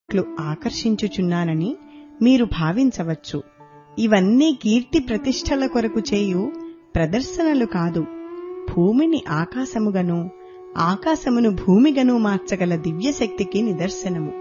ట్లు ఆకర్షించుచున్నానని మీరు భావించవచ్చు ఇవన్నీ కీర్తి ప్రతిష్టల కొరకు చేయు ప్రదర్శనలు కాదు భూమిని ఆకాశముగను ఆకాశమును భూమిగను మార్చగల దివ్యశక్తికి నిదర్శనము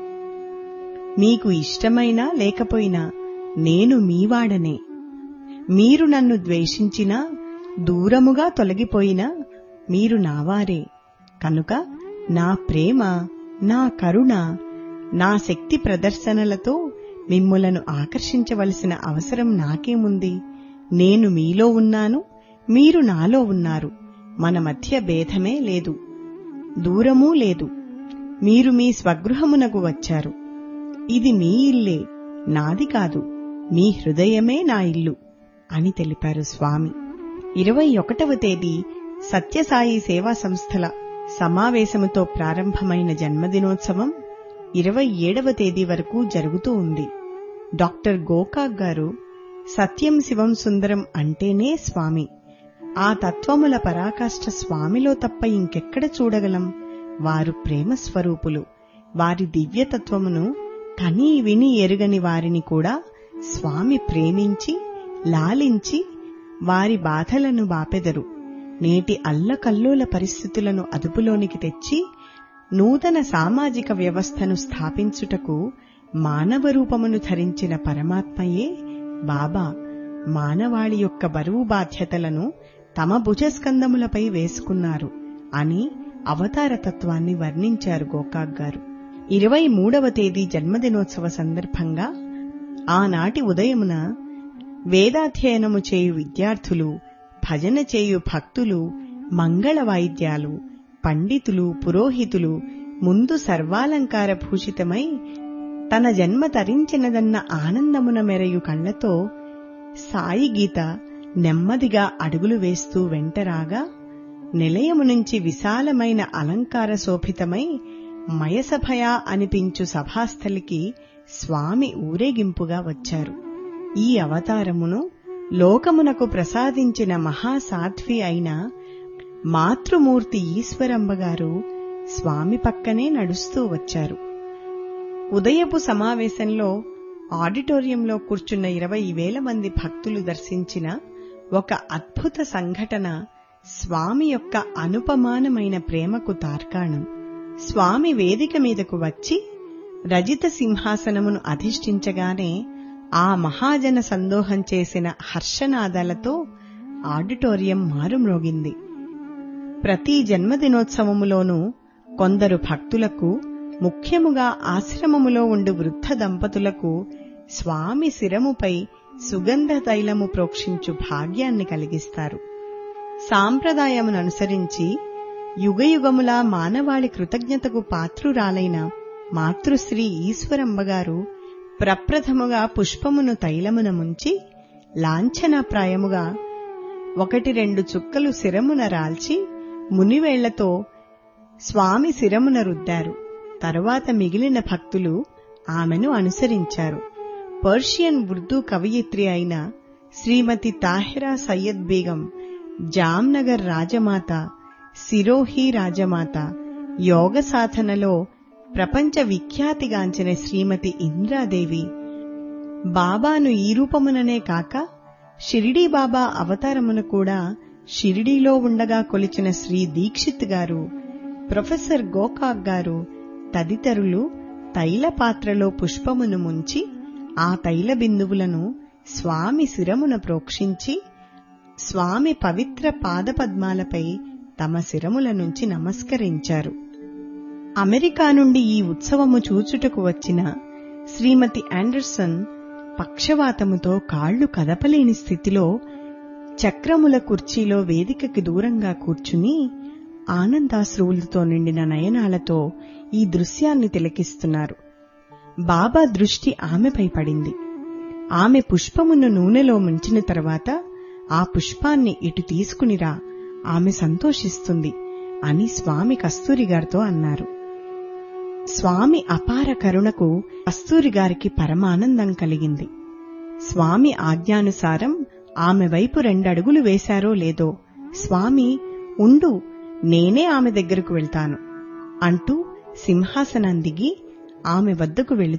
మీకు ఇష్టమైనా లేకపోయినా నేను మీవాడనే మీరు నన్ను ద్వేషించినా దూరముగా తొలగిపోయినా మీరు నావారే కనుక నా ప్రేమ నా కరుణ నా శక్తి ప్రదర్శనలతో మిమ్ములను ఆకర్షించవలసిన అవసరం నాకేముంది నేను మీలో ఉన్నాను మీరు నాలో ఉన్నారు మన మధ్య భేదమే లేదు దూరమూ లేదు మీరు మీ స్వగృహమునకు వచ్చారు ఇది మీ ఇల్లే నాది కాదు మీ హృదయమే నా ఇల్లు అని తెలిపారు స్వామి ఇరవై ఒకటవ తేదీ సత్యసాయి సేవా సంస్థల సమావేశముతో ప్రారంభమైన జన్మదినోత్సవం ఇరవై ఏడవ తేదీ వరకు జరుగుతూ ఉంది డాక్టర్ గోకాక్ గారు సత్యం శివం సుందరం అంటేనే స్వామి ఆ తత్వముల పరాకాష్ఠ స్వామిలో తప్ప ఇంకెక్కడ చూడగలం వారు ప్రేమ స్వరూపులు వారి దివ్యతత్వమును కనీ విని ఎరుగని వారిని కూడా స్వామి ప్రేమించి లాలించి వారి బాధలను బాపెదరు నేటి అల్లకల్లోల పరిస్థితులను అదుపులోనికి తెచ్చి నూతన సామాజిక వ్యవస్థను స్థాపించుటకు మానవ రూపమును ధరించిన పరమాత్మయే బాబా మానవాళి యొక్క బరువు బాధ్యతలను తమ భుజస్కందములపై వేసుకున్నారు అని అవతారతత్వాన్ని వర్ణించారు గోకాక్ గారు ఇరవై మూడవ తేదీ జన్మదినోత్సవ సందర్భంగా ఆనాటి ఉదయమున వేదాధ్యయనము చేయు విద్యార్థులు భజన చేయు భక్తులు మంగళ వాయిద్యాలు పండితులు పురోహితులు ముందు సర్వాలంకార భూషితమై తన జన్మ తరించినదన్న ఆనందమున మెరయు కళ్లతో సాయి గీత నెమ్మదిగా అడుగులు వేస్తూ వెంటరాగా నిలయము నుంచి విశాలమైన అలంకార శోభితమై మయసభయా అనిపించు సభాస్థలికి స్వామి ఊరేగింపుగా వచ్చారు ఈ అవతారమును లోకమునకు ప్రసాదించిన మహాసాధ్వి అయిన మాతృమూర్తి ఈశ్వరంబ గారు స్వామి పక్కనే నడుస్తూ వచ్చారు ఉదయపు సమావేశంలో ఆడిటోరియంలో కూర్చున్న ఇరవై వేల మంది భక్తులు దర్శించిన ఒక అద్భుత సంఘటన స్వామి యొక్క అనుపమానమైన ప్రేమకు తార్కాణం స్వామి వేదిక మీదకు వచ్చి రజిత సింహాసనమును అధిష్ఠించగానే ఆ మహాజన సందోహం చేసిన హర్షనాదాలతో ఆడిటోరియం మారుమ్రోగింది ప్రతి జన్మదినోత్సవములోనూ కొందరు భక్తులకు ముఖ్యముగా ఆశ్రమములో ఉండు వృద్ధ దంపతులకు స్వామి శిరముపై సుగంధ తైలము ప్రోక్షించు భాగ్యాన్ని కలిగిస్తారు సాంప్రదాయముననుసరించి యుగయుగములా మానవాళి కృతజ్ఞతకు పాత్రురాలైన మాతృశ్రీ ఈశ్వరంబగారు ప్రప్రథముగా పుష్పమును తైలమున ముంచి లాంఛనప్రాయముగా ఒకటి రెండు చుక్కలు శిరమున రాల్చి మునివేళ్లతో స్వామి శిరమున రుద్దారు తరువాత మిగిలిన భక్తులు ఆమెను అనుసరించారు పర్షియన్ ఉర్దూ కవయిత్రి అయిన శ్రీమతి తాహిరా సయ్యద్ బేగం జామ్నగర్ రాజమాత సిరోహి రాజమాత యోగ సాధనలో ప్రపంచ విఖ్యాతిగాంచిన శ్రీమతి ఇంద్రాదేవి బాబాను ఈ రూపముననే కాక షిరిడీ బాబా అవతారమును కూడా షిరిడీలో ఉండగా కొలిచిన శ్రీ దీక్షిత్ గారు ప్రొఫెసర్ గోకాక్ గారు తదితరులు తైల పాత్రలో పుష్పమును ముంచి ఆ తైల బిందువులను స్వామి శిరమున ప్రోక్షించి స్వామి పవిత్ర పాదపద్మాలపై తమ శిరముల నుంచి నమస్కరించారు అమెరికా నుండి ఈ ఉత్సవము చూచుటకు వచ్చిన శ్రీమతి ఆండర్సన్ పక్షవాతముతో కాళ్లు కదపలేని స్థితిలో చక్రముల కుర్చీలో వేదికకి దూరంగా కూర్చుని ఆనందాశ్రువులతో నిండిన నయనాలతో ఈ దృశ్యాన్ని తిలకిస్తున్నారు బాబా దృష్టి ఆమెపై పడింది ఆమె పుష్పమును నూనెలో ముంచిన తర్వాత ఆ పుష్పాన్ని ఇటు తీసుకునిరా ఆమె సంతోషిస్తుంది అని స్వామి కస్తూరి గారితో అన్నారు స్వామి అపార కరుణకు కస్తూరి గారికి పరమానందం కలిగింది స్వామి ఆజ్ఞానుసారం ఆమె వైపు రెండడుగులు వేశారో లేదో స్వామి ఉండు నేనే ఆమె దగ్గరకు వెళ్తాను అంటూ సింహాసనం దిగి ఆమె వద్దకు వెళుతూ